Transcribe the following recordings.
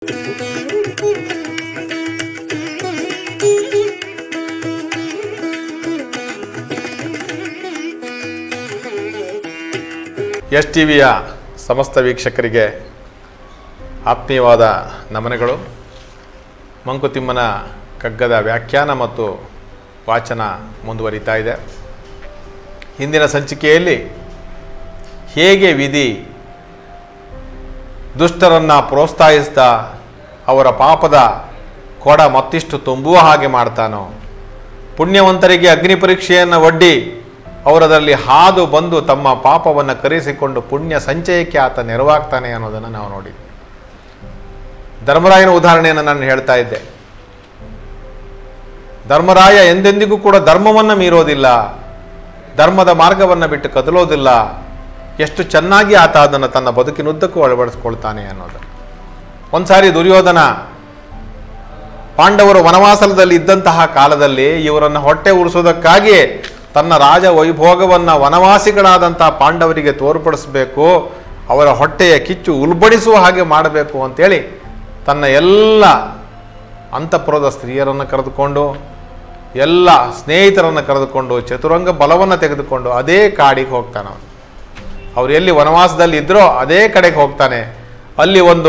S T ವಿಯ ಸಮಸ್ತ ವೀಕ್ಷಕರಿಗೆ ಆತ್ಮೀಯವಾದ ನಮನಗಳು ಮಂಕುತಿಮ್ಮನ ಕಗ್ಗದ ವ್ಯಾಖ್ಯಾನ ಮತ್ತು ವಾಚನ ಮುಂದುವರಿತಾ ಇದೆ ಹಿಂದಿನ ಸಂಚಿಕೆಯಲ್ಲಿ ಹೇಗೆ ವಿಧಿ ದುಷ್ಟರನ್ನು ಪ್ರೋತ್ಸಾಹಿಸ್ತಾ ಅವರ ಪಾಪದ ಕೊಡ ಮತ್ತಿಷ್ಟು ತುಂಬುವ ಹಾಗೆ ಮಾಡ್ತಾನೋ ಪುಣ್ಯವಂತರಿಗೆ ಅಗ್ನಿ ಪರೀಕ್ಷೆಯನ್ನು ಒಡ್ಡಿ ಅವರದಲ್ಲಿ ಹಾದು ಬಂದು ತಮ್ಮ ಪಾಪವನ್ನು ಕರೆಸಿಕೊಂಡು ಪುಣ್ಯ ಸಂಚಯಕ್ಕೆ ಆತ ನೆರವಾಗ್ತಾನೆ ಅನ್ನೋದನ್ನು ನಾವು ನೋಡಿದ್ವಿ ಧರ್ಮರಾಯನ ಉದಾಹರಣೆಯನ್ನು ನಾನು ಹೇಳ್ತಾ ಇದ್ದೆ ಧರ್ಮರಾಯ ಎಂದೆಂದಿಗೂ ಕೂಡ ಧರ್ಮವನ್ನು ಮೀರೋದಿಲ್ಲ ಧರ್ಮದ ಮಾರ್ಗವನ್ನು ಬಿಟ್ಟು ಕದಲೋದಿಲ್ಲ ಎಷ್ಟು ಚೆನ್ನಾಗಿ ಆತ ಅದನ್ನು ತನ್ನ ಬದುಕಿನುದ್ದಕ್ಕೂ ಅಳವಡಿಸ್ಕೊಳ್ತಾನೆ ಅನ್ನೋದು ಒಂದ್ಸಾರಿ ದುರ್ಯೋಧನ ಪಾಂಡವರು ವನವಾಸದಲ್ಲಿ ಇದ್ದಂತಹ ಕಾಲದಲ್ಲಿ ಇವರನ್ನು ಹೊಟ್ಟೆ ಉರಿಸೋದಕ್ಕಾಗಿ ತನ್ನ ರಾಜ ವೈಭೋಗವನ್ನು ವನವಾಸಿಗಳಾದಂತಹ ಪಾಂಡವರಿಗೆ ತೋರ್ಪಡಿಸಬೇಕು ಅವರ ಹೊಟ್ಟೆಯ ಕಿಚ್ಚು ಉಲ್ಬಣಿಸುವ ಹಾಗೆ ಮಾಡಬೇಕು ಅಂತೇಳಿ ತನ್ನ ಎಲ್ಲ ಅಂತಃಪುರದ ಸ್ತ್ರೀಯರನ್ನು ಕರೆದುಕೊಂಡು ಎಲ್ಲ ಸ್ನೇಹಿತರನ್ನು ಕರೆದುಕೊಂಡು ಚತುರಂಗ ಬಲವನ್ನು ತೆಗೆದುಕೊಂಡು ಅದೇ ಕಾಡಿಗೆ ಹೋಗ್ತಾನೆ ಅವನು ಅವ್ರು ಎಲ್ಲಿ ವನವಾಸದಲ್ಲಿ ಇದ್ರೋ ಅದೇ ಕಡೆಗೆ ಹೋಗ್ತಾನೆ ಅಲ್ಲಿ ಒಂದು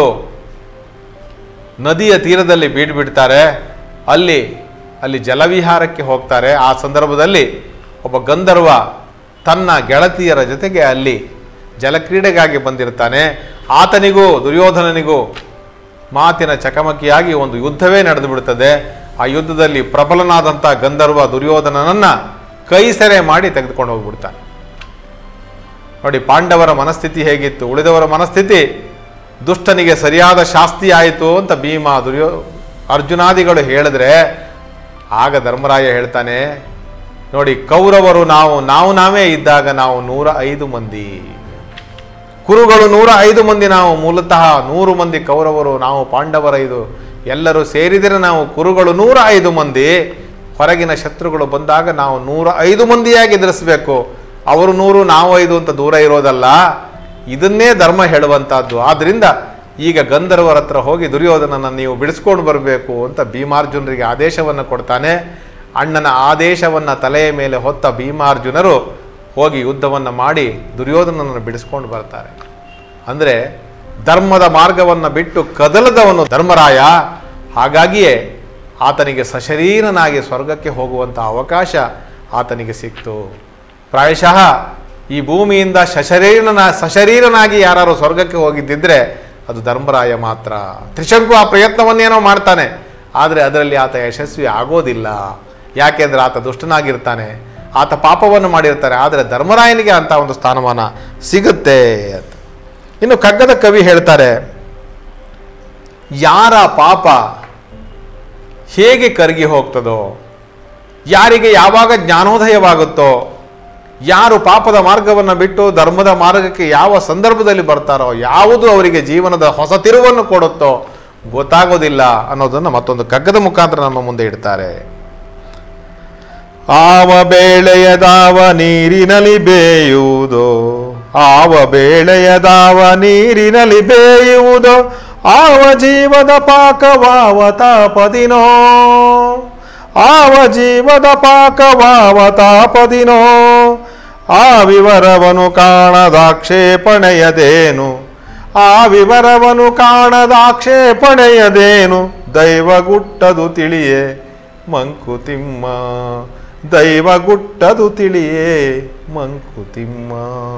ನದಿಯ ತೀರದಲ್ಲಿ ಬೀಡು ಬಿಡ್ತಾರೆ ಅಲ್ಲಿ ಅಲ್ಲಿ ಜಲವಿಹಾರಕ್ಕೆ ಹೋಗ್ತಾರೆ ಆ ಸಂದರ್ಭದಲ್ಲಿ ಒಬ್ಬ ಗಂಧರ್ವ ತನ್ನ ಗೆಳತಿಯರ ಜೊತೆಗೆ ಅಲ್ಲಿ ಜಲಕ್ರೀಡೆಗಾಗಿ ಬಂದಿರ್ತಾನೆ ಆತನಿಗೂ ದುರ್ಯೋಧನನಿಗೂ ಮಾತಿನ ಚಕಮಕಿಯಾಗಿ ಒಂದು ಯುದ್ಧವೇ ನಡೆದು ಬಿಡುತ್ತದೆ ಆ ಯುದ್ಧದಲ್ಲಿ ಪ್ರಬಲನಾದಂಥ ಗಂಧರ್ವ ದುರ್ಯೋಧನನನ್ನ ಕೈ ಸೆರೆ ಮಾಡಿ ತೆಗೆದುಕೊಂಡು ಹೋಗ್ಬಿಡ್ತಾನೆ ನೋಡಿ ಪಾಂಡವರ ಮನಸ್ಥಿತಿ ಹೇಗಿತ್ತು ಉಳಿದವರ ಮನಸ್ಥಿತಿ ದುಷ್ಟನಿಗೆ ಸರಿಯಾದ ಶಾಸ್ತಿ ಆಯಿತು ಅಂತ ಭೀಮ ದುರ್ಯೋ ಅರ್ಜುನಾದಿಗಳು ಹೇಳಿದ್ರೆ ಆಗ ಧರ್ಮರಾಯ ಹೇಳ್ತಾನೆ ನೋಡಿ ಕೌರವರು ನಾವು ನಾವು ನಾವೇ ಇದ್ದಾಗ ನಾವು ನೂರ ಐದು ಮಂದಿ ಕುರುಗಳು ನೂರ ಐದು ಮಂದಿ ನಾವು ಮೂಲತಃ ನೂರು ಮಂದಿ ಕೌರವರು ನಾವು ಪಾಂಡವರ ಇದು ಎಲ್ಲರೂ ಸೇರಿದರೆ ನಾವು ಕುರುಗಳು ನೂರ ಐದು ಮಂದಿ ಹೊರಗಿನ ಶತ್ರುಗಳು ಬಂದಾಗ ನಾವು ನೂರ ಐದು ಮಂದಿಯಾಗಿ ಎದುರಿಸಬೇಕು ಅವರು ನೂರು ನಾವು ಐದು ಅಂತ ದೂರ ಇರೋದಲ್ಲ ಇದನ್ನೇ ಧರ್ಮ ಹೇಳುವಂತಹದ್ದು ಆದ್ರಿಂದ ಈಗ ಗಂಧರ್ವರ ಹತ್ರ ಹೋಗಿ ದುರ್ಯೋಧನನ ನೀವು ಬಿಡಿಸ್ಕೊಂಡು ಬರಬೇಕು ಅಂತ ಭೀಮಾರ್ಜುನರಿಗೆ ಆದೇಶವನ್ನು ಕೊಡ್ತಾನೆ ಅಣ್ಣನ ಆದೇಶವನ್ನು ತಲೆಯ ಮೇಲೆ ಹೊತ್ತ ಭೀಮಾರ್ಜುನರು ಹೋಗಿ ಯುದ್ಧವನ್ನು ಮಾಡಿ ದುರ್ಯೋಧನನನ್ನು ಬಿಡಿಸ್ಕೊಂಡು ಬರ್ತಾರೆ ಅಂದರೆ ಧರ್ಮದ ಮಾರ್ಗವನ್ನು ಬಿಟ್ಟು ಕದಲದವನು ಧರ್ಮರಾಯ ಹಾಗಾಗಿಯೇ ಆತನಿಗೆ ಸಶರೀರನಾಗಿ ಸ್ವರ್ಗಕ್ಕೆ ಹೋಗುವಂಥ ಅವಕಾಶ ಆತನಿಗೆ ಸಿಕ್ತು ಪ್ರಾಯಶಃ ಈ ಭೂಮಿಯಿಂದ ಸಶರೀರನ ಸಶರೀರನಾಗಿ ಯಾರು ಸ್ವರ್ಗಕ್ಕೆ ಹೋಗಿದ್ದಿದ್ರೆ ಅದು ಧರ್ಮರಾಯ ಮಾತ್ರ ತ್ರಿಶಂಕು ಆ ಪ್ರಯತ್ನವನ್ನೇನೋ ಮಾಡ್ತಾನೆ ಆದರೆ ಅದರಲ್ಲಿ ಆತ ಯಶಸ್ವಿ ಆಗೋದಿಲ್ಲ ಯಾಕೆಂದ್ರೆ ಆತ ದುಷ್ಟನಾಗಿರ್ತಾನೆ ಆತ ಪಾಪವನ್ನು ಮಾಡಿರ್ತಾರೆ ಆದರೆ ಧರ್ಮರಾಯನಿಗೆ ಅಂತ ಒಂದು ಸ್ಥಾನಮಾನ ಸಿಗುತ್ತೆ ಅಂತ ಇನ್ನು ಕಗ್ಗದ ಕವಿ ಹೇಳ್ತಾರೆ ಯಾರ ಪಾಪ ಹೇಗೆ ಕರಗಿ ಹೋಗ್ತದೋ ಯಾರಿಗೆ ಯಾವಾಗ ಜ್ಞಾನೋದಯವಾಗುತ್ತೋ ಯಾರು ಪಾಪದ ಮಾರ್ಗವನ್ನು ಬಿಟ್ಟು ಧರ್ಮದ ಮಾರ್ಗಕ್ಕೆ ಯಾವ ಸಂದರ್ಭದಲ್ಲಿ ಬರ್ತಾರೋ ಯಾವುದು ಅವರಿಗೆ ಜೀವನದ ಹೊಸ ತಿರುವನ್ನು ಕೊಡುತ್ತೋ ಗೊತ್ತಾಗೋದಿಲ್ಲ ಅನ್ನೋದನ್ನು ಮತ್ತೊಂದು ಕಗ್ಗದ ಮುಖಾಂತರ ನಮ್ಮ ಮುಂದೆ ಇಡ್ತಾರೆ ಆವ ಬೇಳೆಯದಾವ ನೀರಿನಲ್ಲಿ ಬೇಯುವುದೋ ಆವ ಬೇಳೆಯದಾವ ನೀರಿನಲ್ಲಿ ಬೇಯುವುದೋ ಆವ ಜೀವದ ಪಾಕವಾವ ತಾಪದಿನೋ ಆವ ಜೀವದ ಪಾಕವಾವ ತಾಪದಿನೋ ಆ ವಿವರವನು ಕಾಣದಾಕ್ಷೇಪಣೆಯದೇನು ಆ ವಿವರವನು ಕಾಣದಾಕ್ಷೇಪಣೆಯದೇನು ದೈವಗುಟ್ಟದು ತಿಳಿಯೇ ಮಂಕುತಿಮ್ಮ ದೈವಗುಟ್ಟದು ತಿಳಿಯೇ ಮಂಕುತಿಮ್ಮ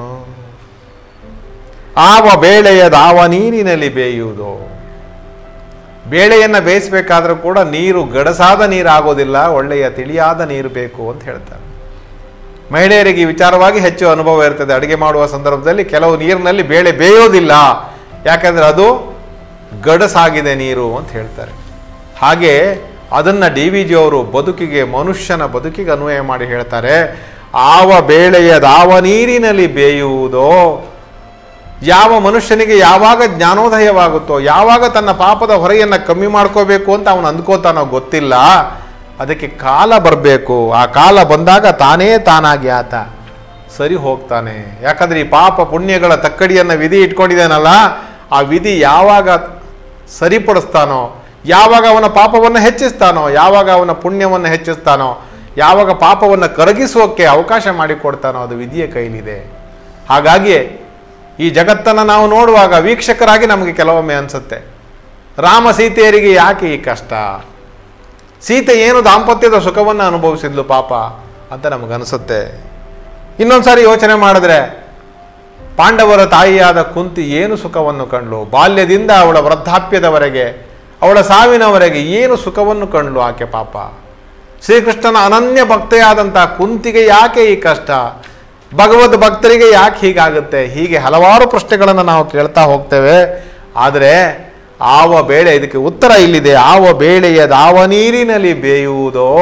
ಆವ ಬೇಳೆಯದಾವ ನೀರಿನಲ್ಲಿ ಬೇಯುವುದು ಬೇಳೆಯನ್ನು ಬೇಯಿಸಬೇಕಾದ್ರೂ ಕೂಡ ನೀರು ಗಡಸಾದ ನೀರು ಆಗೋದಿಲ್ಲ ಒಳ್ಳೆಯ ತಿಳಿಯಾದ ನೀರು ಬೇಕು ಅಂತ ಹೇಳ್ತಾರೆ ಮಹಿಳೆಯರಿಗೆ ಈ ವಿಚಾರವಾಗಿ ಹೆಚ್ಚು ಅನುಭವ ಇರ್ತದೆ ಅಡುಗೆ ಮಾಡುವ ಸಂದರ್ಭದಲ್ಲಿ ಕೆಲವು ನೀರಿನಲ್ಲಿ ಬೇಳೆ ಬೇಯೋದಿಲ್ಲ ಯಾಕಂದ್ರೆ ಅದು ಗಡಸಾಗಿದೆ ನೀರು ಅಂತ ಹೇಳ್ತಾರೆ ಹಾಗೆ ಅದನ್ನು ಡಿ ವಿ ಜಿ ಅವರು ಬದುಕಿಗೆ ಮನುಷ್ಯನ ಬದುಕಿಗೆ ಅನ್ವಯ ಮಾಡಿ ಹೇಳ್ತಾರೆ ಆವ ಬೇಳೆಯದಾವ ನೀರಿನಲ್ಲಿ ಬೇಯುವುದೋ ಯಾವ ಮನುಷ್ಯನಿಗೆ ಯಾವಾಗ ಜ್ಞಾನೋದಯವಾಗುತ್ತೋ ಯಾವಾಗ ತನ್ನ ಪಾಪದ ಹೊರೆಯನ್ನು ಕಮ್ಮಿ ಮಾಡ್ಕೋಬೇಕು ಅಂತ ಅವನು ಅಂದ್ಕೋತಾನೋ ಗೊತ್ತಿಲ್ಲ ಅದಕ್ಕೆ ಕಾಲ ಬರಬೇಕು ಆ ಕಾಲ ಬಂದಾಗ ತಾನೇ ತಾನಾಗಿ ಆತ ಸರಿ ಹೋಗ್ತಾನೆ ಯಾಕಂದ್ರೆ ಈ ಪಾಪ ಪುಣ್ಯಗಳ ತಕ್ಕಡಿಯನ್ನು ವಿಧಿ ಇಟ್ಕೊಂಡಿದ್ದಾನಲ್ಲ ಆ ವಿಧಿ ಯಾವಾಗ ಸರಿಪಡಿಸ್ತಾನೋ ಯಾವಾಗ ಅವನ ಪಾಪವನ್ನು ಹೆಚ್ಚಿಸ್ತಾನೋ ಯಾವಾಗ ಅವನ ಪುಣ್ಯವನ್ನು ಹೆಚ್ಚಿಸ್ತಾನೋ ಯಾವಾಗ ಪಾಪವನ್ನು ಕರಗಿಸೋಕ್ಕೆ ಅವಕಾಶ ಮಾಡಿಕೊಡ್ತಾನೋ ಅದು ವಿಧಿಯ ಕೈಲಿದೆ ಹಾಗಾಗಿ ಈ ಜಗತ್ತನ್ನು ನಾವು ನೋಡುವಾಗ ವೀಕ್ಷಕರಾಗಿ ನಮಗೆ ಕೆಲವೊಮ್ಮೆ ಅನಿಸುತ್ತೆ ರಾಮ ಸೀತೆಯರಿಗೆ ಯಾಕೆ ಈ ಕಷ್ಟ ಸೀತೆ ಏನು ದಾಂಪತ್ಯದ ಸುಖವನ್ನು ಅನುಭವಿಸಿದ್ಲು ಪಾಪ ಅಂತ ನಮಗನಿಸುತ್ತೆ ಇನ್ನೊಂದು ಸಾರಿ ಯೋಚನೆ ಮಾಡಿದ್ರೆ ಪಾಂಡವರ ತಾಯಿಯಾದ ಕುಂತಿ ಏನು ಸುಖವನ್ನು ಕಂಡ್ಲು ಬಾಲ್ಯದಿಂದ ಅವಳ ವೃದ್ಧಾಪ್ಯದವರೆಗೆ ಅವಳ ಸಾವಿನವರೆಗೆ ಏನು ಸುಖವನ್ನು ಕಂಡ್ಲು ಆಕೆ ಪಾಪ ಶ್ರೀಕೃಷ್ಣನ ಅನನ್ಯ ಭಕ್ತೆಯಾದಂಥ ಕುಂತಿಗೆ ಯಾಕೆ ಈ ಕಷ್ಟ ಭಗವದ್ ಭಕ್ತರಿಗೆ ಯಾಕೆ ಹೀಗಾಗುತ್ತೆ ಹೀಗೆ ಹಲವಾರು ಪ್ರಶ್ನೆಗಳನ್ನು ನಾವು ಕೇಳ್ತಾ ಹೋಗ್ತೇವೆ ಆದರೆ ಆವ ಬೇಳೆ ಇದಕ್ಕೆ ಉತ್ತರ ಇಲ್ಲಿದೆ ಆವ ಬೇಳೆಯದಾವ ನೀರಿನಲ್ಲಿ ಬೇಯುವುದೋ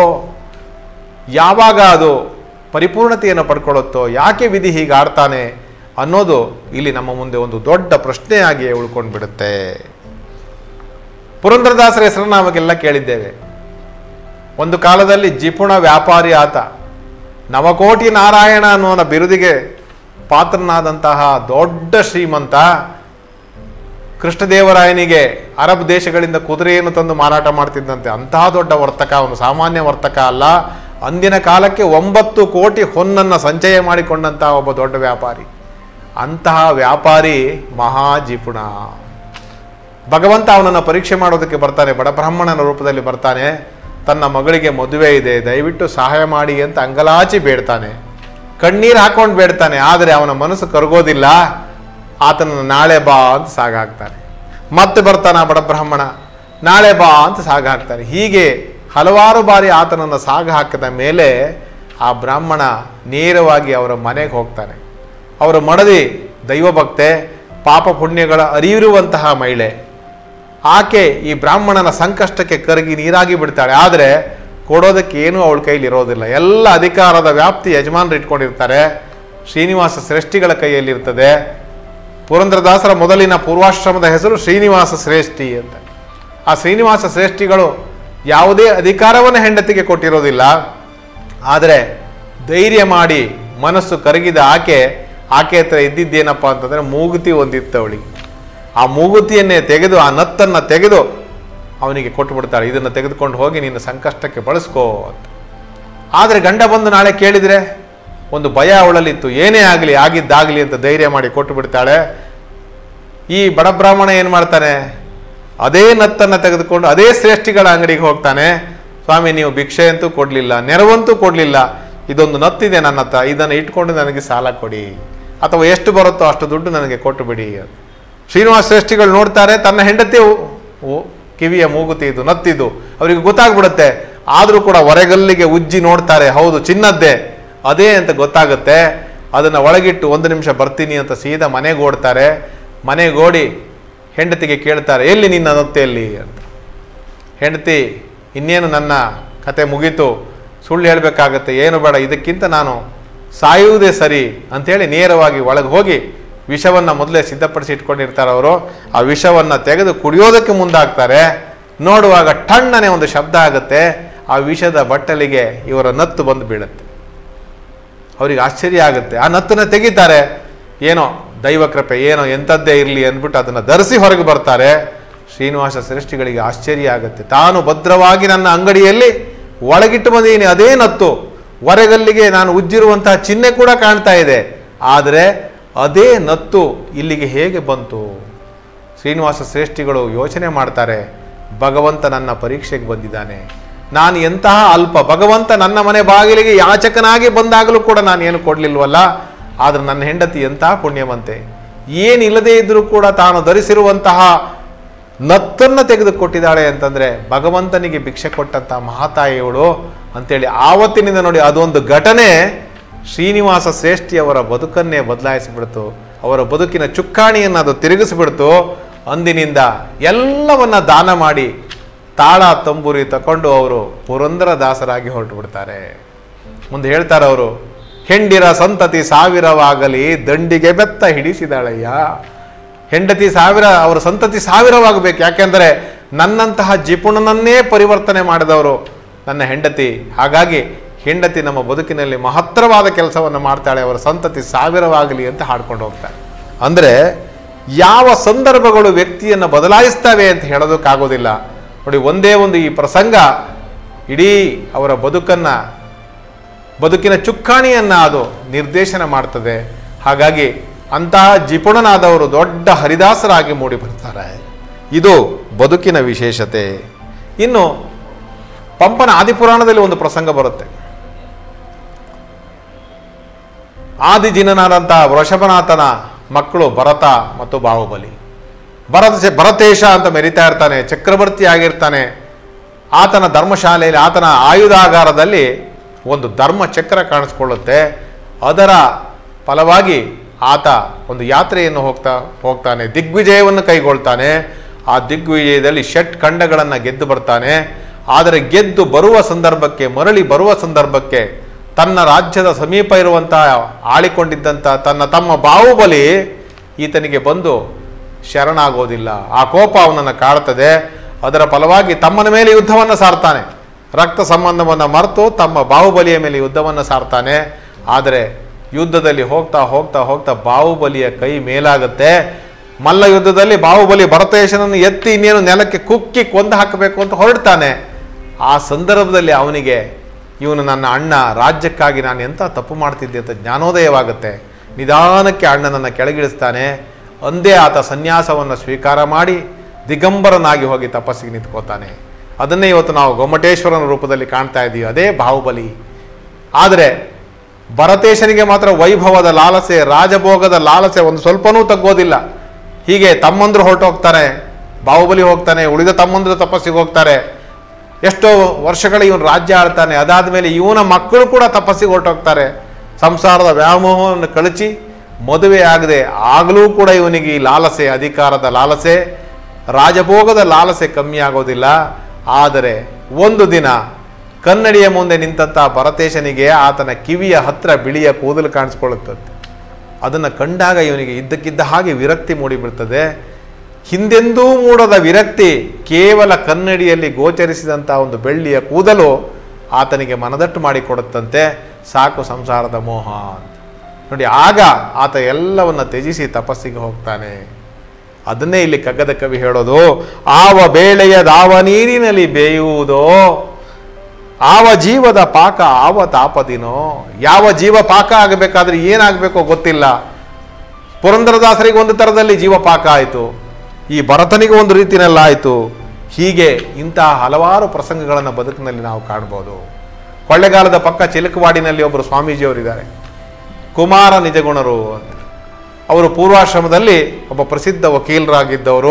ಯಾವಾಗ ಅದು ಪರಿಪೂರ್ಣತೆಯನ್ನು ಪಡ್ಕೊಳ್ಳುತ್ತೋ ಯಾಕೆ ವಿಧಿ ಹೀಗೆ ಆಡ್ತಾನೆ ಅನ್ನೋದು ಇಲ್ಲಿ ನಮ್ಮ ಮುಂದೆ ಒಂದು ದೊಡ್ಡ ಪ್ರಶ್ನೆಯಾಗಿ ಉಳ್ಕೊಂಡು ಬಿಡುತ್ತೆ ಪುರಂದರದಾಸರ ಹೆಸರನ್ನು ನಾವಾಗೆಲ್ಲ ಕೇಳಿದ್ದೇವೆ ಒಂದು ಕಾಲದಲ್ಲಿ ಜಿಪುಣ ವ್ಯಾಪಾರಿ ಆತ ನವಕೋಟಿ ನಾರಾಯಣ ಅನ್ನುವ ಬಿರುದಿಗೆ ಪಾತ್ರನಾದಂತಹ ದೊಡ್ಡ ಶ್ರೀಮಂತ ಕೃಷ್ಣದೇವರಾಯನಿಗೆ ಅರಬ್ ದೇಶಗಳಿಂದ ಕುದುರೆಯನ್ನು ತಂದು ಮಾರಾಟ ಮಾಡ್ತಿದ್ದಂತೆ ಅಂತಹ ದೊಡ್ಡ ವರ್ತಕ ಅವನು ಸಾಮಾನ್ಯ ವರ್ತಕ ಅಲ್ಲ ಅಂದಿನ ಕಾಲಕ್ಕೆ ಒಂಬತ್ತು ಕೋಟಿ ಹೊನ್ನನ್ನು ಸಂಚಯ ಮಾಡಿಕೊಂಡಂತಹ ಒಬ್ಬ ದೊಡ್ಡ ವ್ಯಾಪಾರಿ ಅಂತಹ ವ್ಯಾಪಾರಿ ಮಹಾಜಿಪುಣ ಭಗವಂತ ಅವನನ್ನು ಪರೀಕ್ಷೆ ಮಾಡೋದಕ್ಕೆ ಬರ್ತಾನೆ ಬಡ ಬ್ರಾಹ್ಮಣನ ರೂಪದಲ್ಲಿ ಬರ್ತಾನೆ ತನ್ನ ಮಗಳಿಗೆ ಮದುವೆ ಇದೆ ದಯವಿಟ್ಟು ಸಹಾಯ ಮಾಡಿ ಅಂತ ಅಂಗಲಾಚಿ ಬೇಡ್ತಾನೆ ಕಣ್ಣೀರು ಹಾಕೊಂಡು ಬೇಡ್ತಾನೆ ಆದರೆ ಅವನ ಮನಸ್ಸು ಕರಗೋದಿಲ್ಲ ಆತನನ್ನು ನಾಳೆ ಬಾ ಅಂತ ಸಾಗಾಗ್ತಾನೆ ಮತ್ತೆ ಬರ್ತಾನ ಬಡ ಬ್ರಾಹ್ಮಣ ನಾಳೆ ಬಾ ಅಂತ ಸಾಗ ಹಾಕ್ತಾನೆ ಹೀಗೆ ಹಲವಾರು ಬಾರಿ ಆತನನ್ನು ಸಾಗ ಹಾಕಿದ ಮೇಲೆ ಆ ಬ್ರಾಹ್ಮಣ ನೇರವಾಗಿ ಅವರ ಮನೆಗೆ ಹೋಗ್ತಾನೆ ಅವರ ಮಡದಿ ದೈವಭಕ್ತೆ ಪಾಪ ಪುಣ್ಯಗಳ ಅರಿವಿರುವಂತಹ ಮಹಿಳೆ ಆಕೆ ಈ ಬ್ರಾಹ್ಮಣನ ಸಂಕಷ್ಟಕ್ಕೆ ಕರಗಿ ನೀರಾಗಿ ಬಿಡ್ತಾಳೆ ಆದರೆ ಕೊಡೋದಕ್ಕೆ ಏನೂ ಅವಳ ಕೈಲಿ ಇರೋದಿಲ್ಲ ಎಲ್ಲ ಅಧಿಕಾರದ ವ್ಯಾಪ್ತಿ ಯಜಮಾನರು ಇಟ್ಕೊಂಡಿರ್ತಾರೆ ಶ್ರೀನಿವಾಸ ಶ್ರೇಷ್ಠಿಗಳ ಕೈಯಲ್ಲಿರ್ತದೆ ಪುರಂದ್ರದಾಸರ ಮೊದಲಿನ ಪೂರ್ವಾಶ್ರಮದ ಹೆಸರು ಶ್ರೀನಿವಾಸ ಶ್ರೇಷ್ಠಿ ಅಂತ ಆ ಶ್ರೀನಿವಾಸ ಶ್ರೇಷ್ಠಿಗಳು ಯಾವುದೇ ಅಧಿಕಾರವನ್ನು ಹೆಂಡತಿಗೆ ಕೊಟ್ಟಿರೋದಿಲ್ಲ ಆದರೆ ಧೈರ್ಯ ಮಾಡಿ ಮನಸ್ಸು ಕರಗಿದ ಆಕೆ ಆಕೆ ಹತ್ರ ಇದ್ದಿದ್ದೇನಪ್ಪ ಅಂತಂದರೆ ಮೂಗುತಿ ಒಂದಿತ್ತು ಅವಳಿಗೆ ಆ ಮೂಗುತಿಯನ್ನೇ ತೆಗೆದು ಆ ನತ್ತನ್ನು ತೆಗೆದು ಅವನಿಗೆ ಕೊಟ್ಟು ಬಿಡ್ತಾಳೆ ಇದನ್ನು ತೆಗೆದುಕೊಂಡು ಹೋಗಿ ನಿನ್ನ ಸಂಕಷ್ಟಕ್ಕೆ ಬಳಸ್ಕೋ ಅಂತ ಆದರೆ ಗಂಡ ಬಂದು ನಾಳೆ ಕೇಳಿದರೆ ಒಂದು ಭಯ ಅವಳಲ್ಲಿತ್ತು ಏನೇ ಆಗಲಿ ಆಗಿದ್ದಾಗಲಿ ಅಂತ ಧೈರ್ಯ ಮಾಡಿ ಕೊಟ್ಟು ಬಿಡ್ತಾಳೆ ಈ ಬಡ ಬ್ರಾಹ್ಮಣ ಏನು ಮಾಡ್ತಾನೆ ಅದೇ ನತ್ತನ್ನು ತೆಗೆದುಕೊಂಡು ಅದೇ ಶ್ರೇಷ್ಠಿಗಳ ಅಂಗಡಿಗೆ ಹೋಗ್ತಾನೆ ಸ್ವಾಮಿ ನೀವು ಭಿಕ್ಷೆ ಅಂತೂ ಕೊಡಲಿಲ್ಲ ನೆರವಂತೂ ಕೊಡಲಿಲ್ಲ ಇದೊಂದು ನತ್ತಿದೆ ನನ್ನ ಹತ್ರ ಇದನ್ನು ಇಟ್ಕೊಂಡು ನನಗೆ ಸಾಲ ಕೊಡಿ ಅಥವಾ ಎಷ್ಟು ಬರುತ್ತೋ ಅಷ್ಟು ದುಡ್ಡು ನನಗೆ ಕೊಟ್ಟು ಬಿಡಿ ಅಂತ. ಶ್ರೀನಿವಾಸ ಶ್ರೇಷ್ಠಿಗಳು ನೋಡ್ತಾರೆ ತನ್ನ ಹೆಂಡತಿ ಉ- ಉ- ಕಿವಿಯ ಮೂಗುತಿ ಇದು ನತ್ತಿದ್ದು ಅವರಿಗೆ ಗೊತ್ತಾಗ್ಬಿಡುತ್ತೆ ಆದರೂ ಕೂಡ ಹೊರಗಲ್ಲಿಗೆ ಉಜ್ಜಿ ನೋಡ್ತಾರೆ ಹೌದು ಚಿನ್ನದ್ದೇ ಅದೇ ಅಂತ ಗೊತ್ತಾಗುತ್ತೆ ಅದನ್ನು ಒಳಗಿಟ್ಟು ಒಂದು ನಿಮಿಷ ಬರ್ತೀನಿ ಅಂತ ಸೀದಾ ಮನೆಗೆ ಓಡ್ತಾರೆ ಮನೆಗೆ ಓಡಿ ಹೆಂಡತಿಗೆ ಕೇಳ್ತಾರೆ ಎಲ್ಲಿ ನಿನ್ನ ನತ್ತೆಯಲ್ಲಿ ಅಂತ ಹೆಂಡತಿ ಇನ್ನೇನು ನನ್ನ ಕತೆ ಮುಗೀತು ಸುಳ್ಳು ಹೇಳಬೇಕಾಗತ್ತೆ ಏನು ಬೇಡ ಇದಕ್ಕಿಂತ ನಾನು ಸಾಯುವುದೇ ಸರಿ ಅಂಥೇಳಿ ನೇರವಾಗಿ ಒಳಗೆ ಹೋಗಿ ವಿಷವನ್ನು ಮೊದಲೇ ಸಿದ್ಧಪಡಿಸಿ ಇಟ್ಕೊಂಡಿರ್ತಾರೆ ಅವರು ಆ ವಿಷವನ್ನು ತೆಗೆದು ಕುಡಿಯೋದಕ್ಕೆ ಮುಂದಾಗ್ತಾರೆ ನೋಡುವಾಗ ಟಣ್ಣನೆ ಒಂದು ಶಬ್ದ ಆಗುತ್ತೆ ಆ ವಿಷದ ಬಟ್ಟಲಿಗೆ ಇವರ ನತ್ತು ಬಂದು ಬೀಳುತ್ತೆ ಅವರಿಗೆ ಆಶ್ಚರ್ಯ ಆಗುತ್ತೆ ಆ ನತ್ತನ್ನು ತೆಗಿತಾರೆ ಏನೋ ದೈವ ಕೃಪೆ ಏನೋ ಎಂಥದ್ದೇ ಇರಲಿ ಅಂದ್ಬಿಟ್ಟು ಅದನ್ನು ಧರಿಸಿ ಹೊರಗೆ ಬರ್ತಾರೆ ಶ್ರೀನಿವಾಸ ಶ್ರೇಷ್ಠಿಗಳಿಗೆ ಆಶ್ಚರ್ಯ ಆಗುತ್ತೆ ತಾನು ಭದ್ರವಾಗಿ ನನ್ನ ಅಂಗಡಿಯಲ್ಲಿ ಒಳಗಿಟ್ಟು ಬಂದೀನಿ ಅದೇ ನತ್ತು ಹೊರಗಲ್ಲಿಗೆ ನಾನು ಉಜ್ಜಿರುವಂತಹ ಚಿಹ್ನೆ ಕೂಡ ಕಾಣ್ತಾ ಇದೆ ಆದರೆ ಅದೇ ನತ್ತು ಇಲ್ಲಿಗೆ ಹೇಗೆ ಬಂತು ಶ್ರೀನಿವಾಸ ಶ್ರೇಷ್ಠಿಗಳು ಯೋಚನೆ ಮಾಡ್ತಾರೆ ಭಗವಂತ ನನ್ನ ಪರೀಕ್ಷೆಗೆ ಬಂದಿದ್ದಾನೆ ನಾನು ಎಂತಹ ಅಲ್ಪ ಭಗವಂತ ನನ್ನ ಮನೆ ಬಾಗಿಲಿಗೆ ಯಾಚಕನಾಗಿ ಬಂದಾಗಲೂ ಕೂಡ ನಾನು ಏನು ಕೊಡಲಿಲ್ವಲ್ಲ ಆದರೆ ನನ್ನ ಹೆಂಡತಿ ಎಂತಹ ಪುಣ್ಯವಂತೆ ಏನಿಲ್ಲದೇ ಇದ್ರೂ ಕೂಡ ತಾನು ಧರಿಸಿರುವಂತಹ ನತ್ತನ್ನು ತೆಗೆದುಕೊಟ್ಟಿದ್ದಾಳೆ ಅಂತಂದರೆ ಭಗವಂತನಿಗೆ ಭಿಕ್ಷೆ ಕೊಟ್ಟಂತಹ ಮಹಾತಾಯಿಯವಳು ಅಂತೇಳಿ ಆವತ್ತಿನಿಂದ ನೋಡಿ ಅದೊಂದು ಘಟನೆ ಶ್ರೀನಿವಾಸ ಶ್ರೇಷ್ಠಿಯವರ ಬದುಕನ್ನೇ ಬದಲಾಯಿಸಿಬಿಡ್ತು ಅವರ ಬದುಕಿನ ಚುಕ್ಕಾಣಿಯನ್ನು ಅದು ತಿರುಗಿಸಿಬಿಡ್ತು ಅಂದಿನಿಂದ ಎಲ್ಲವನ್ನ ದಾನ ಮಾಡಿ ತಾಳ ತಂಬೂರಿ ತಕೊಂಡು ಅವರು ಪುರಂದರ ದಾಸರಾಗಿ ಹೊರಟು ಬಿಡ್ತಾರೆ ಮುಂದೆ ಹೇಳ್ತಾರೆ ಅವರು ಹೆಂಡಿರ ಸಂತತಿ ಸಾವಿರವಾಗಲಿ ದಂಡಿಗೆ ಬೆತ್ತ ಹಿಡಿಸಿದಾಳಯ್ಯ ಹೆಂಡತಿ ಸಾವಿರ ಅವರ ಸಂತತಿ ಸಾವಿರವಾಗಬೇಕು ಯಾಕೆಂದರೆ ನನ್ನಂತಹ ಜಿಪುಣನನ್ನೇ ಪರಿವರ್ತನೆ ಮಾಡಿದವರು ನನ್ನ ಹೆಂಡತಿ ಹಾಗಾಗಿ ಹೆಂಡತಿ ನಮ್ಮ ಬದುಕಿನಲ್ಲಿ ಮಹತ್ತರವಾದ ಕೆಲಸವನ್ನು ಮಾಡ್ತಾಳೆ ಅವರ ಸಂತತಿ ಸಾವಿರವಾಗಲಿ ಅಂತ ಹಾಡ್ಕೊಂಡು ಹೋಗ್ತಾರೆ ಅಂದರೆ ಯಾವ ಸಂದರ್ಭಗಳು ವ್ಯಕ್ತಿಯನ್ನು ಬದಲಾಯಿಸ್ತವೆ ಅಂತ ಹೇಳೋದಕ್ಕಾಗೋದಿಲ್ಲ ನೋಡಿ ಒಂದೇ ಒಂದು ಈ ಪ್ರಸಂಗ ಇಡೀ ಅವರ ಬದುಕನ್ನು ಬದುಕಿನ ಚುಕ್ಕಾಣಿಯನ್ನು ಅದು ನಿರ್ದೇಶನ ಮಾಡ್ತದೆ ಹಾಗಾಗಿ ಅಂತಹ ಜಿಪುಣನಾದವರು ದೊಡ್ಡ ಹರಿದಾಸರಾಗಿ ಮೂಡಿ ಬರ್ತಾರೆ ಇದು ಬದುಕಿನ ವಿಶೇಷತೆ ಇನ್ನು ಪಂಪನ ಆದಿಪುರಾಣದಲ್ಲಿ ಒಂದು ಪ್ರಸಂಗ ಬರುತ್ತೆ ಆದಿಜಿನನಾದಂತಹ ವೃಷಭನಾಥನ ಮಕ್ಕಳು ಭರತ ಮತ್ತು ಬಾಹುಬಲಿ ಭರತ ಭರತೇಶ ಅಂತ ಮೆರಿತಾ ಇರ್ತಾನೆ ಚಕ್ರವರ್ತಿ ಆಗಿರ್ತಾನೆ ಆತನ ಧರ್ಮಶಾಲೆಯಲ್ಲಿ ಆತನ ಆಯುಧಾಗಾರದಲ್ಲಿ ಒಂದು ಧರ್ಮ ಚಕ್ರ ಕಾಣಿಸ್ಕೊಳ್ಳುತ್ತೆ ಅದರ ಫಲವಾಗಿ ಆತ ಒಂದು ಯಾತ್ರೆಯನ್ನು ಹೋಗ್ತಾ ಹೋಗ್ತಾನೆ ದಿಗ್ವಿಜಯವನ್ನು ಕೈಗೊಳ್ತಾನೆ ಆ ದಿಗ್ವಿಜಯದಲ್ಲಿ ಷಟ್ ಖಂಡಗಳನ್ನು ಗೆದ್ದು ಬರ್ತಾನೆ ಆದರೆ ಗೆದ್ದು ಬರುವ ಸಂದರ್ಭಕ್ಕೆ ಮರಳಿ ಬರುವ ಸಂದರ್ಭಕ್ಕೆ ತನ್ನ ರಾಜ್ಯದ ಸಮೀಪ ಇರುವಂತಹ ಆಳಿಕೊಂಡಿದ್ದಂಥ ತನ್ನ ತಮ್ಮ ಬಾಹುಬಲಿ ಈತನಿಗೆ ಬಂದು ಶರಣಾಗೋದಿಲ್ಲ ಆ ಕೋಪ ಅವನನ್ನು ಕಾಡ್ತದೆ ಅದರ ಫಲವಾಗಿ ತಮ್ಮನ ಮೇಲೆ ಯುದ್ಧವನ್ನು ಸಾರ್ತಾನೆ ರಕ್ತ ಸಂಬಂಧವನ್ನು ಮರೆತು ತಮ್ಮ ಬಾಹುಬಲಿಯ ಮೇಲೆ ಯುದ್ಧವನ್ನು ಸಾರ್ತಾನೆ ಆದರೆ ಯುದ್ಧದಲ್ಲಿ ಹೋಗ್ತಾ ಹೋಗ್ತಾ ಹೋಗ್ತಾ ಬಾಹುಬಲಿಯ ಕೈ ಮೇಲಾಗುತ್ತೆ ಮಲ್ಲ ಯುದ್ಧದಲ್ಲಿ ಬಾಹುಬಲಿ ಭರತೇಶನನ್ನು ಎತ್ತಿ ಇನ್ನೇನು ನೆಲಕ್ಕೆ ಕುಕ್ಕಿ ಕೊಂದು ಹಾಕಬೇಕು ಅಂತ ಹೊರಡ್ತಾನೆ ಆ ಸಂದರ್ಭದಲ್ಲಿ ಅವನಿಗೆ ಇವನು ನನ್ನ ಅಣ್ಣ ರಾಜ್ಯಕ್ಕಾಗಿ ನಾನು ಎಂಥ ತಪ್ಪು ಮಾಡ್ತಿದ್ದೆ ಅಂತ ಜ್ಞಾನೋದಯವಾಗುತ್ತೆ ನಿಧಾನಕ್ಕೆ ಅಣ್ಣನನ್ನು ಕೆಳಗಿಳಿಸ್ತಾನೆ ಅಂದೇ ಆತ ಸನ್ಯಾಸವನ್ನು ಸ್ವೀಕಾರ ಮಾಡಿ ದಿಗಂಬರನಾಗಿ ಹೋಗಿ ತಪಸ್ಸಿಗೆ ನಿಂತ್ಕೋತಾನೆ ಅದನ್ನೇ ಇವತ್ತು ನಾವು ಗೊಮ್ಮಟೇಶ್ವರನ ರೂಪದಲ್ಲಿ ಕಾಣ್ತಾ ಇದ್ದೀವಿ ಅದೇ ಬಾಹುಬಲಿ ಆದರೆ ಭರತೇಶನಿಗೆ ಮಾತ್ರ ವೈಭವದ ಲಾಲಸೆ ರಾಜಭೋಗದ ಲಾಲಸೆ ಒಂದು ಸ್ವಲ್ಪನೂ ತಗ್ಗೋದಿಲ್ಲ ಹೀಗೆ ತಮ್ಮಂದ್ರು ಹೊರಟೋಗ್ತಾರೆ ಬಾಹುಬಲಿ ಹೋಗ್ತಾನೆ ಉಳಿದ ತಮ್ಮಂದ್ರು ತಪಸ್ಸಿಗೆ ಹೋಗ್ತಾರೆ ಎಷ್ಟೋ ವರ್ಷಗಳ ಇವನು ರಾಜ್ಯ ಆಳ್ತಾನೆ ಅದಾದ ಮೇಲೆ ಇವನ ಮಕ್ಕಳು ಕೂಡ ತಪಸ್ಸಿಗೆ ಹೊರಟೋಗ್ತಾರೆ ಸಂಸಾರದ ವ್ಯಾಮೋಹವನ್ನು ಕಳಚಿ ಮದುವೆ ಆಗದೆ ಆಗಲೂ ಕೂಡ ಇವನಿಗೆ ಈ ಲಾಲಸೆ ಅಧಿಕಾರದ ಲಾಲಸೆ ರಾಜಭೋಗದ ಲಾಲಸೆ ಕಮ್ಮಿ ಆಗೋದಿಲ್ಲ ಆದರೆ ಒಂದು ದಿನ ಕನ್ನಡಿಯ ಮುಂದೆ ನಿಂತಹ ಭರತೇಶನಿಗೆ ಆತನ ಕಿವಿಯ ಹತ್ರ ಬಿಳಿಯ ಕೂದಲು ಕಾಣಿಸ್ಕೊಳ್ಳುತ್ತಂತೆ ಅದನ್ನು ಕಂಡಾಗ ಇವನಿಗೆ ಇದ್ದಕ್ಕಿದ್ದ ಹಾಗೆ ವಿರಕ್ತಿ ಮೂಡಿಬಿಡ್ತದೆ ಹಿಂದೆಂದೂ ಮೂಡದ ವಿರಕ್ತಿ ಕೇವಲ ಕನ್ನಡಿಯಲ್ಲಿ ಗೋಚರಿಸಿದಂಥ ಒಂದು ಬೆಳ್ಳಿಯ ಕೂದಲು ಆತನಿಗೆ ಮನದಟ್ಟು ಮಾಡಿಕೊಡುತ್ತಂತೆ ಸಾಕು ಸಂಸಾರದ ಮೋಹ ಅಂತ ನೋಡಿ ಆಗ ಆತ ಎಲ್ಲವನ್ನ ತ್ಯಜಿಸಿ ತಪಸ್ಸಿಗೆ ಹೋಗ್ತಾನೆ ಅದನ್ನೇ ಇಲ್ಲಿ ಕಗ್ಗದ ಕವಿ ಹೇಳೋದು ಆವ ಬೇಳೆಯ ದಾವ ನೀರಿನಲ್ಲಿ ಬೇಯುವುದೋ ಆವ ಜೀವದ ಪಾಕ ಆವ ತಾಪದಿನೋ ಯಾವ ಜೀವ ಪಾಕ ಆಗಬೇಕಾದ್ರೆ ಏನಾಗಬೇಕೋ ಗೊತ್ತಿಲ್ಲ ಪುರಂದರದಾಸರಿಗೆ ಒಂದು ಥರದಲ್ಲಿ ಜೀವ ಪಾಕ ಆಯಿತು ಈ ಭರತನಿಗೆ ಒಂದು ರೀತಿಯಲ್ಲಾಯಿತು ಹೀಗೆ ಇಂತಹ ಹಲವಾರು ಪ್ರಸಂಗಗಳನ್ನು ಬದುಕಿನಲ್ಲಿ ನಾವು ಕಾಣ್ಬೋದು ಕೊಳ್ಳೆಗಾಲದ ಪಕ್ಕ ಚಿಲಕವಾಡಿನಲ್ಲಿ ಒಬ್ಬರು ಸ್ವಾಮೀಜಿಯವರಿದ್ದಾರೆ ಕುಮಾರ ನಿಜಗುಣರು ಅಂತ ಅವರು ಪೂರ್ವಾಶ್ರಮದಲ್ಲಿ ಒಬ್ಬ ಪ್ರಸಿದ್ಧ ವಕೀಲರಾಗಿದ್ದವರು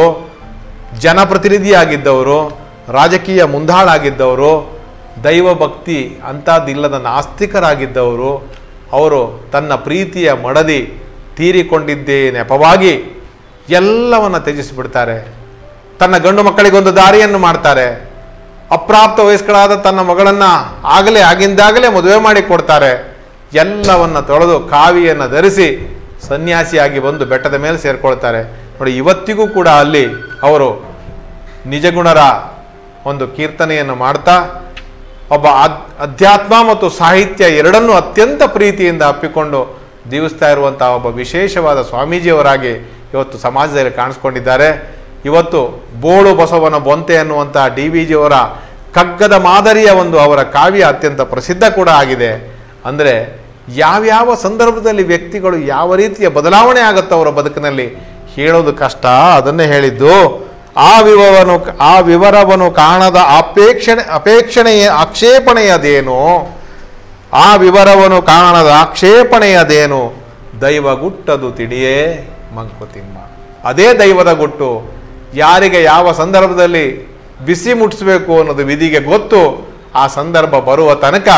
ಜನಪ್ರತಿನಿಧಿಯಾಗಿದ್ದವರು ರಾಜಕೀಯ ಮುಂದಾಳಾಗಿದ್ದವರು ದೈವ ಭಕ್ತಿ ಅಂಥದ್ದಿಲ್ಲದ ನಾಸ್ತಿಕರಾಗಿದ್ದವರು ಅವರು ತನ್ನ ಪ್ರೀತಿಯ ಮಡದಿ ತೀರಿಕೊಂಡಿದ್ದೇ ನೆಪವಾಗಿ ಎಲ್ಲವನ್ನ ತ್ಯಜಿಸಿಬಿಡ್ತಾರೆ ತನ್ನ ಗಂಡು ಮಕ್ಕಳಿಗೊಂದು ದಾರಿಯನ್ನು ಮಾಡ್ತಾರೆ ಅಪ್ರಾಪ್ತ ವಯಸ್ಕಳಾದ ತನ್ನ ಮಗಳನ್ನ ಆಗಲೇ ಆಗಿಂದಾಗಲೇ ಮದುವೆ ಮಾಡಿ ಕೊಡ್ತಾರೆ ಎಲ್ಲವನ್ನ ತೊಳೆದು ಕಾವಿಯನ್ನು ಧರಿಸಿ ಸನ್ಯಾಸಿಯಾಗಿ ಬಂದು ಬೆಟ್ಟದ ಮೇಲೆ ಸೇರ್ಕೊಳ್ತಾರೆ ನೋಡಿ ಇವತ್ತಿಗೂ ಕೂಡ ಅಲ್ಲಿ ಅವರು ನಿಜಗುಣರ ಒಂದು ಕೀರ್ತನೆಯನ್ನು ಮಾಡ್ತಾ ಒಬ್ಬ ಅದ್ ಅಧ್ಯಾತ್ಮ ಮತ್ತು ಸಾಹಿತ್ಯ ಎರಡನ್ನೂ ಅತ್ಯಂತ ಪ್ರೀತಿಯಿಂದ ಅಪ್ಪಿಕೊಂಡು ಜೀವಿಸ್ತಾ ಇರುವಂತಹ ಒಬ್ಬ ವಿಶೇಷವಾದ ಸ್ವಾಮೀಜಿಯವರಾಗಿ ಇವತ್ತು ಸಮಾಜದಲ್ಲಿ ಕಾಣಿಸ್ಕೊಂಡಿದ್ದಾರೆ ಇವತ್ತು ಬೋಳು ಬಸವನ ಬೊಂತೆ ಅನ್ನುವಂಥ ಡಿ ವಿ ಜಿಯವರ ಕಗ್ಗದ ಮಾದರಿಯ ಒಂದು ಅವರ ಕಾವ್ಯ ಅತ್ಯಂತ ಪ್ರಸಿದ್ಧ ಕೂಡ ಆಗಿದೆ ಅಂದರೆ ಯಾವ್ಯಾವ ಸಂದರ್ಭದಲ್ಲಿ ವ್ಯಕ್ತಿಗಳು ಯಾವ ರೀತಿಯ ಬದಲಾವಣೆ ಆಗುತ್ತೋ ಅವರ ಬದುಕಿನಲ್ಲಿ ಹೇಳೋದು ಕಷ್ಟ ಅದನ್ನೇ ಹೇಳಿದ್ದು ಆ ವಿವರವನ್ನು ಆ ವಿವರವನ್ನು ಕಾಣದ ಅಪೇಕ್ಷಣೆ ಅಪೇಕ್ಷಣೆಯ ಆಕ್ಷೇಪಣೆಯದೇನು ಆ ವಿವರವನ್ನು ಕಾಣದ ಆಕ್ಷೇಪಣೆಯದೇನು ದೈವ ಗುಟ್ಟದು ತಿಳಿಯೇ ಮಂಕುತಿಮ್ಮ ಅದೇ ದೈವದ ಗುಟ್ಟು ಯಾರಿಗೆ ಯಾವ ಸಂದರ್ಭದಲ್ಲಿ ಬಿಸಿ ಮುಟ್ಟಿಸ್ಬೇಕು ಅನ್ನೋದು ವಿಧಿಗೆ ಗೊತ್ತು ಆ ಸಂದರ್ಭ ಬರುವ ತನಕ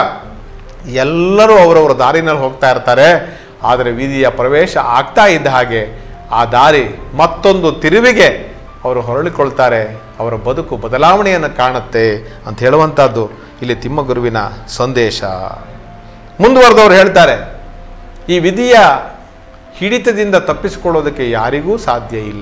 ಎಲ್ಲರೂ ಅವರವರ ದಾರಿನಲ್ಲಿ ಹೋಗ್ತಾ ಇರ್ತಾರೆ ಆದರೆ ವಿಧಿಯ ಪ್ರವೇಶ ಆಗ್ತಾ ಇದ್ದ ಹಾಗೆ ಆ ದಾರಿ ಮತ್ತೊಂದು ತಿರುವಿಗೆ ಅವರು ಹೊರಳಿಕೊಳ್ತಾರೆ ಅವರ ಬದುಕು ಬದಲಾವಣೆಯನ್ನು ಕಾಣುತ್ತೆ ಅಂತ ಹೇಳುವಂಥದ್ದು ಇಲ್ಲಿ ತಿಮ್ಮಗುರುವಿನ ಸಂದೇಶ ಮುಂದುವರೆದವರು ಹೇಳ್ತಾರೆ ಈ ವಿಧಿಯ ಹಿಡಿತದಿಂದ ತಪ್ಪಿಸಿಕೊಳ್ಳೋದಕ್ಕೆ ಯಾರಿಗೂ ಸಾಧ್ಯ ಇಲ್ಲ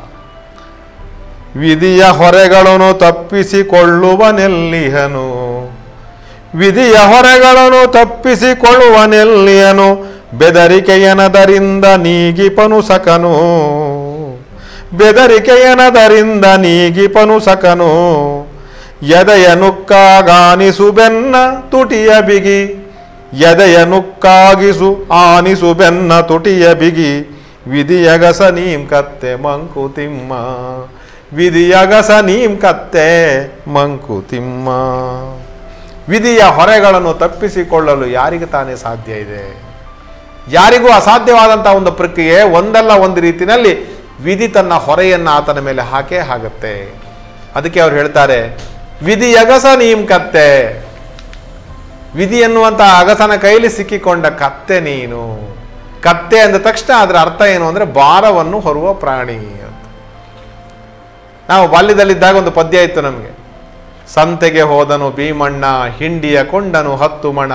ವಿಧಿಯ ಹೊರೆಗಳನ್ನು ತಪ್ಪಿಸಿಕೊಳ್ಳುವನೆಲ್ಲಿಹನು ವಿಧಿಯ ಹೊರೆಗಳನ್ನು ತಪ್ಪಿಸಿಕೊಳ್ಳುವನೆಲ್ಲಿಯನು ಬೆದರಿಕೆಯನದರಿಂದ ನೀಗಿಪನು ಸಕನು ಬೆದರಿಕೆಯನದರಿಂದ ನೀಗಿಪನು ಸಕನು ಎದೆಯ ನುಕ್ಕಾಗಾನಿಸು ಬೆನ್ನ ತುಟಿಯ ಬಿಗಿ ಎದೆಯ ನುಕ್ಕಾಗಿಸು ಆನಿಸು ಬೆನ್ನ ತುಟಿಯ ಬಿಗಿ ವಿಧಿಯಗಸ ನೀಂ ಕತ್ತೆ ಮಂಕುತಿಮ್ಮ ವಿಧಿಯಗಸ ನೀಂ ಕತ್ತೆ ಮಂಕುತಿಮ್ಮ ವಿಧಿಯ ಹೊರೆಗಳನ್ನು ತಪ್ಪಿಸಿಕೊಳ್ಳಲು ಯಾರಿಗೆ ತಾನೇ ಸಾಧ್ಯ ಇದೆ ಯಾರಿಗೂ ಅಸಾಧ್ಯವಾದಂತಹ ಒಂದು ಪ್ರಕ್ರಿಯೆ ಒಂದಲ್ಲ ಒಂದು ರೀತಿಯಲ್ಲಿ ವಿಧಿ ತನ್ನ ಹೊರೆಯನ್ನು ಆತನ ಮೇಲೆ ಹಾಕೇ ಆಗುತ್ತೆ ಅದಕ್ಕೆ ಅವ್ರು ಹೇಳ್ತಾರೆ ವಿಧಿ ಅಗಸ ನೀಂ ಕತ್ತೆ ವಿಧಿ ಎನ್ನುವಂತ ಅಗಸನ ಕೈಲಿ ಸಿಕ್ಕಿಕೊಂಡ ಕತ್ತೆ ನೀನು ಕತ್ತೆ ಅಂದ ತಕ್ಷಣ ಅದರ ಅರ್ಥ ಏನು ಅಂದ್ರೆ ಭಾರವನ್ನು ಹೊರುವ ಪ್ರಾಣಿ ಅಂತ ನಾವು ಬಾಲ್ಯದಲ್ಲಿದ್ದಾಗ ಒಂದು ಪದ್ಯ ಇತ್ತು ನಮಗೆ ಸಂತೆಗೆ ಹೋದನು ಭೀಮಣ್ಣ ಹಿಂಡಿಯ ಕೊಂಡನು ಹತ್ತು ಮಣ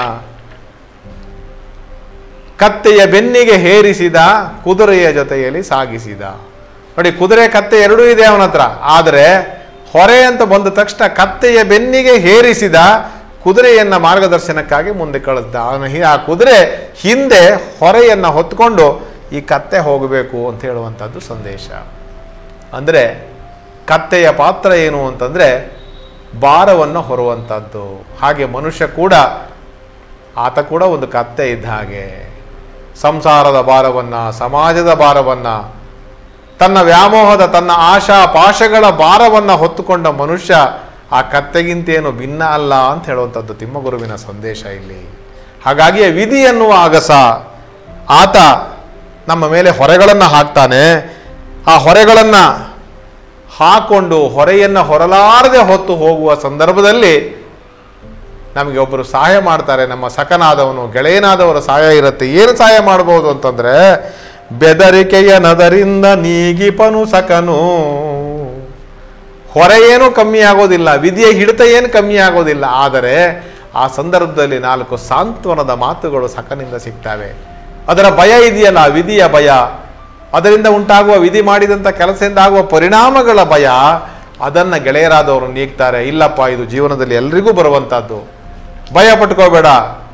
ಕತ್ತೆಯ ಬೆನ್ನಿಗೆ ಹೇರಿಸಿದ ಕುದುರೆಯ ಜೊತೆಯಲ್ಲಿ ಸಾಗಿಸಿದ ನೋಡಿ ಕುದುರೆ ಕತ್ತೆ ಎರಡೂ ಇದೆ ಅವನ ಹತ್ರ ಆದರೆ ಹೊರೆ ಅಂತ ಬಂದ ತಕ್ಷಣ ಕತ್ತೆಯ ಬೆನ್ನಿಗೆ ಹೇರಿಸಿದ ಕುದುರೆಯನ್ನ ಮಾರ್ಗದರ್ಶನಕ್ಕಾಗಿ ಮುಂದೆ ಕಳಿಸ್ದ ಅವನ ಹಿ- ಆ ಕುದುರೆ ಹಿಂದೆ ಹೊರೆಯನ್ನ ಹೊತ್ಕೊಂಡು ಈ ಕತ್ತೆ ಹೋಗಬೇಕು ಅಂತ ಹೇಳುವಂಥದ್ದು ಸಂದೇಶ ಅಂದರೆ ಕತ್ತೆಯ ಪಾತ್ರ ಏನು ಅಂತಂದರೆ ಭಾರವನ್ನು ಹೊರುವಂಥದ್ದು ಹಾಗೆ ಮನುಷ್ಯ ಕೂಡ ಆತ ಕೂಡ ಒಂದು ಕತ್ತೆ ಇದ್ದ ಹಾಗೆ ಸಂಸಾರದ ಭಾರವನ್ನು ಸಮಾಜದ ಭಾರವನ್ನು ತನ್ನ ವ್ಯಾಮೋಹದ ತನ್ನ ಆಶಾ ಪಾಶಗಳ ಭಾರವನ್ನು ಹೊತ್ತುಕೊಂಡ ಮನುಷ್ಯ ಆ ಕತ್ತೆಗಿಂತೇನು ಭಿನ್ನ ಅಲ್ಲ ಅಂತ ಹೇಳುವಂಥದ್ದು ತಿಮ್ಮಗುರುವಿನ ಸಂದೇಶ ಇಲ್ಲಿ ಹಾಗಾಗಿ ವಿಧಿ ಎನ್ನುವ ಅಗಸ ಆತ ನಮ್ಮ ಮೇಲೆ ಹೊರೆಗಳನ್ನು ಹಾಕ್ತಾನೆ ಆ ಹೊರೆಗಳನ್ನು ಹಾಕೊಂಡು ಹೊರೆಯನ್ನು ಹೊರಲಾರದೆ ಹೊತ್ತು ಹೋಗುವ ಸಂದರ್ಭದಲ್ಲಿ ನಮಗೆ ಒಬ್ಬರು ಸಹಾಯ ಮಾಡ್ತಾರೆ ನಮ್ಮ ಸಖನಾದವನು ಗೆಳೆಯನಾದವರ ಸಹಾಯ ಇರುತ್ತೆ ಏನು ಸಹಾಯ ಮಾಡ್ಬೋದು ಅಂತಂದ್ರೆ ಬೆದರಿಕೆಯ ನದರಿಂದ ನೀಗಿಪನು ಸಕನು ಹೊರೆ ಏನೂ ಕಮ್ಮಿ ಆಗೋದಿಲ್ಲ ವಿಧಿಯ ಹಿಡಿತ ಏನು ಕಮ್ಮಿ ಆಗೋದಿಲ್ಲ ಆದರೆ ಆ ಸಂದರ್ಭದಲ್ಲಿ ನಾಲ್ಕು ಸಾಂತ್ವನದ ಮಾತುಗಳು ಸಕನಿಂದ ಸಿಗ್ತವೆ ಅದರ ಭಯ ಇದೆಯಲ್ಲ ವಿಧಿಯ ಭಯ ಅದರಿಂದ ಉಂಟಾಗುವ ವಿಧಿ ಮಾಡಿದಂಥ ಕೆಲಸದಿಂದ ಆಗುವ ಪರಿಣಾಮಗಳ ಭಯ ಅದನ್ನು ಗೆಳೆಯರಾದವರು ನೀಗ್ತಾರೆ ಇಲ್ಲಪ್ಪ ಇದು ಜೀವನದಲ್ಲಿ ಎಲ್ರಿಗೂ ಬರುವಂಥದ್ದು ಭಯ ಪಟ್ಕೋಬೇಡ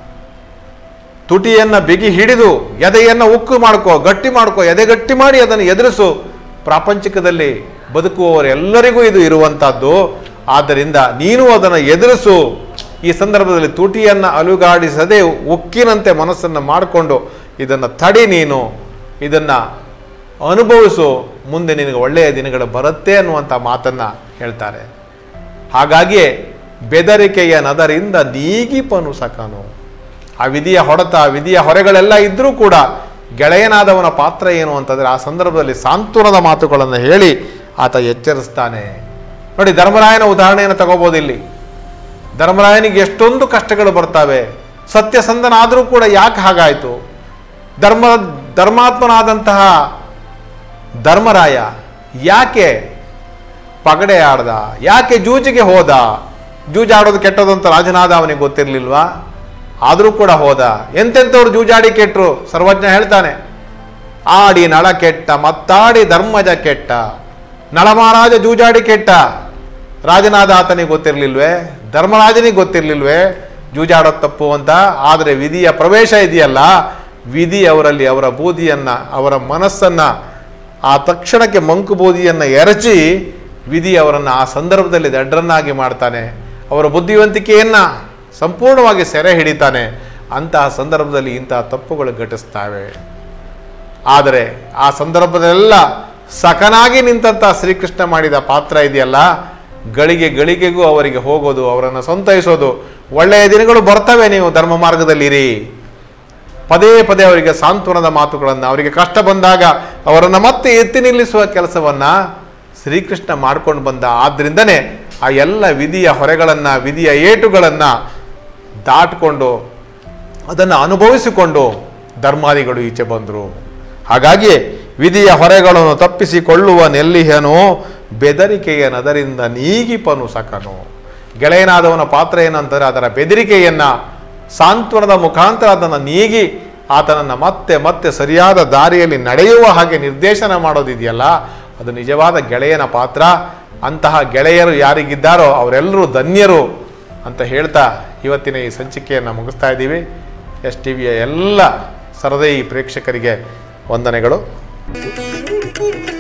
ತುಟಿಯನ್ನ ಬಿಗಿ ಹಿಡಿದು ಎದೆಯನ್ನ ಉಕ್ಕು ಮಾಡ್ಕೋ ಗಟ್ಟಿ ಮಾಡ್ಕೋ ಎದೆ ಗಟ್ಟಿ ಮಾಡಿ ಅದನ್ನು ಎದುರಿಸು ಪ್ರಾಪಂಚಿಕದಲ್ಲಿ ಬದುಕುವವರೆಲ್ಲರಿಗೂ ಇದು ಇರುವಂತಹದ್ದು ಆದ್ದರಿಂದ ನೀನು ಅದನ್ನು ಎದುರಿಸು ಈ ಸಂದರ್ಭದಲ್ಲಿ ತುಟಿಯನ್ನ ಅಲುಗಾಡಿಸದೆ ಉಕ್ಕಿನಂತೆ ಮನಸ್ಸನ್ನು ಮಾಡಿಕೊಂಡು ಇದನ್ನು ತಡಿ ನೀನು ಇದನ್ನು ಅನುಭವಿಸು ಮುಂದೆ ನಿನಗೆ ಒಳ್ಳೆಯ ದಿನಗಳು ಬರುತ್ತೆ ಅನ್ನುವಂಥ ಮಾತನ್ನು ಹೇಳ್ತಾರೆ ಹಾಗಾಗಿ ಬೆದರಿಕೆಯ ನದರಿಂದ ನೀಗಿಪನು ಸಕನು ಆ ವಿಧಿಯ ಹೊಡೆತ ವಿಧಿಯ ಹೊರೆಗಳೆಲ್ಲ ಇದ್ದರೂ ಕೂಡ ಗೆಳೆಯನಾದವನ ಪಾತ್ರ ಏನು ಅಂತಂದರೆ ಆ ಸಂದರ್ಭದಲ್ಲಿ ಸಾಂತ್ವನದ ಮಾತುಗಳನ್ನು ಹೇಳಿ ಆತ ಎಚ್ಚರಿಸ್ತಾನೆ ನೋಡಿ ಧರ್ಮರಾಯನ ಉದಾಹರಣೆಯನ್ನು ತಗೋಬೋದು ಇಲ್ಲಿ ಧರ್ಮರಾಯನಿಗೆ ಎಷ್ಟೊಂದು ಕಷ್ಟಗಳು ಬರ್ತವೆ ಸತ್ಯಸಂಧನಾದರೂ ಕೂಡ ಯಾಕೆ ಹಾಗಾಯಿತು ಧರ್ಮ ಧರ್ಮಾತ್ಮನಾದಂತಹ ಧರ್ಮರಾಯ ಯಾಕೆ ಪಗಡೆ ಆಡ್ದ ಯಾಕೆ ಜೂಜಿಗೆ ಹೋದ ಜೂಜಾಡೋದು ಕೆಟ್ಟದು ಅಂತ ರಾಜನಾದ ಅವನಿಗೆ ಗೊತ್ತಿರಲಿಲ್ವಾ ಆದರೂ ಕೂಡ ಹೋದ ಎಂತೆಂಥವ್ರು ಜೂಜಾಡಿ ಕೆಟ್ಟರು ಸರ್ವಜ್ಞ ಹೇಳ್ತಾನೆ ಆಡಿ ನಳ ಕೆಟ್ಟ ಮತ್ತಾಡಿ ಧರ್ಮಜ ಕೆಟ್ಟ ನಳಮಹಾರಾಜ ಜೂಜಾಡಿ ಕೆಟ್ಟ ರಾಜನಾದ ಆತನಿಗೆ ಗೊತ್ತಿರಲಿಲ್ವೇ ಧರ್ಮರಾಜನಿಗೆ ಗೊತ್ತಿರಲಿಲ್ವೇ ಜೂಜಾಡೋದು ತಪ್ಪು ಅಂತ ಆದರೆ ವಿಧಿಯ ಪ್ರವೇಶ ಇದೆಯಲ್ಲ ವಿಧಿ ಅವರಲ್ಲಿ ಅವರ ಬೂದಿಯನ್ನ ಅವರ ಮನಸ್ಸನ್ನ ಆ ತಕ್ಷಣಕ್ಕೆ ಮಂಕು ಬೂದಿಯನ್ನು ಎರಚಿ ವಿಧಿ ಅವರನ್ನು ಆ ಸಂದರ್ಭದಲ್ಲಿ ದಡ್ಡರನ್ನಾಗಿ ಮಾಡ್ತಾನೆ ಅವರ ಬುದ್ಧಿವಂತಿಕೆಯನ್ನ ಸಂಪೂರ್ಣವಾಗಿ ಸೆರೆ ಹಿಡಿತಾನೆ ಅಂತಹ ಸಂದರ್ಭದಲ್ಲಿ ಇಂತಹ ತಪ್ಪುಗಳು ಘಟಿಸ್ತವೆ ಆದರೆ ಆ ಸಂದರ್ಭದಲ್ಲೆಲ್ಲ ಸಖನಾಗಿ ನಿಂತಹ ಶ್ರೀಕೃಷ್ಣ ಮಾಡಿದ ಪಾತ್ರ ಇದೆಯಲ್ಲ ಗಳಿಗೆ ಗಳಿಗೆಗೂ ಅವರಿಗೆ ಹೋಗೋದು ಅವರನ್ನು ಸಂತೈಸೋದು ಒಳ್ಳೆಯ ದಿನಗಳು ಬರ್ತವೆ ನೀವು ಧರ್ಮ ಮಾರ್ಗದಲ್ಲಿರಿ ಪದೇ ಪದೇ ಅವರಿಗೆ ಸಾಂತ್ವನದ ಮಾತುಗಳನ್ನು ಅವರಿಗೆ ಕಷ್ಟ ಬಂದಾಗ ಅವರನ್ನು ಮತ್ತೆ ಎತ್ತಿ ನಿಲ್ಲಿಸುವ ಕೆಲಸವನ್ನ ಶ್ರೀಕೃಷ್ಣ ಮಾಡ್ಕೊಂಡು ಬಂದ ಆದ್ರಿಂದನೇ ಆ ಎಲ್ಲ ವಿಧಿಯ ಹೊರೆಗಳನ್ನು ವಿಧಿಯ ಏಟುಗಳನ್ನು ದಾಟ್ಕೊಂಡು ಅದನ್ನು ಅನುಭವಿಸಿಕೊಂಡು ಧರ್ಮಾದಿಗಳು ಈಚೆ ಬಂದರು ಹಾಗಾಗಿ ವಿಧಿಯ ಹೊರೆಗಳನ್ನು ತಪ್ಪಿಸಿಕೊಳ್ಳುವ ನೆಲ್ಲಿಹನು ಬೆದರಿಕೆಯ ನದರಿಂದ ನೀಗಿಪನು ಸಕನು ಗೆಳೆಯನಾದವನ ಪಾತ್ರ ಏನಂತಾರೆ ಅದರ ಬೆದರಿಕೆಯನ್ನ ಸಾಂತ್ವನದ ಮುಖಾಂತರ ಅದನ್ನು ನೀಗಿ ಆತನನ್ನು ಮತ್ತೆ ಮತ್ತೆ ಸರಿಯಾದ ದಾರಿಯಲ್ಲಿ ನಡೆಯುವ ಹಾಗೆ ನಿರ್ದೇಶನ ಮಾಡೋದಿದೆಯಲ್ಲ ಅದು ನಿಜವಾದ ಗೆಳೆಯನ ಪಾತ್ರ ಅಂತಹ ಗೆಳೆಯರು ಯಾರಿಗಿದ್ದಾರೋ ಅವರೆಲ್ಲರೂ ಧನ್ಯರು ಅಂತ ಹೇಳ್ತಾ ಇವತ್ತಿನ ಈ ಸಂಚಿಕೆಯನ್ನು ಮುಗಿಸ್ತಾ ಇದ್ದೀವಿ ಎಸ್ ಟಿ ವಿಯ ಎಲ್ಲ ಸರದೈ ಪ್ರೇಕ್ಷಕರಿಗೆ ವಂದನೆಗಳು Thank you.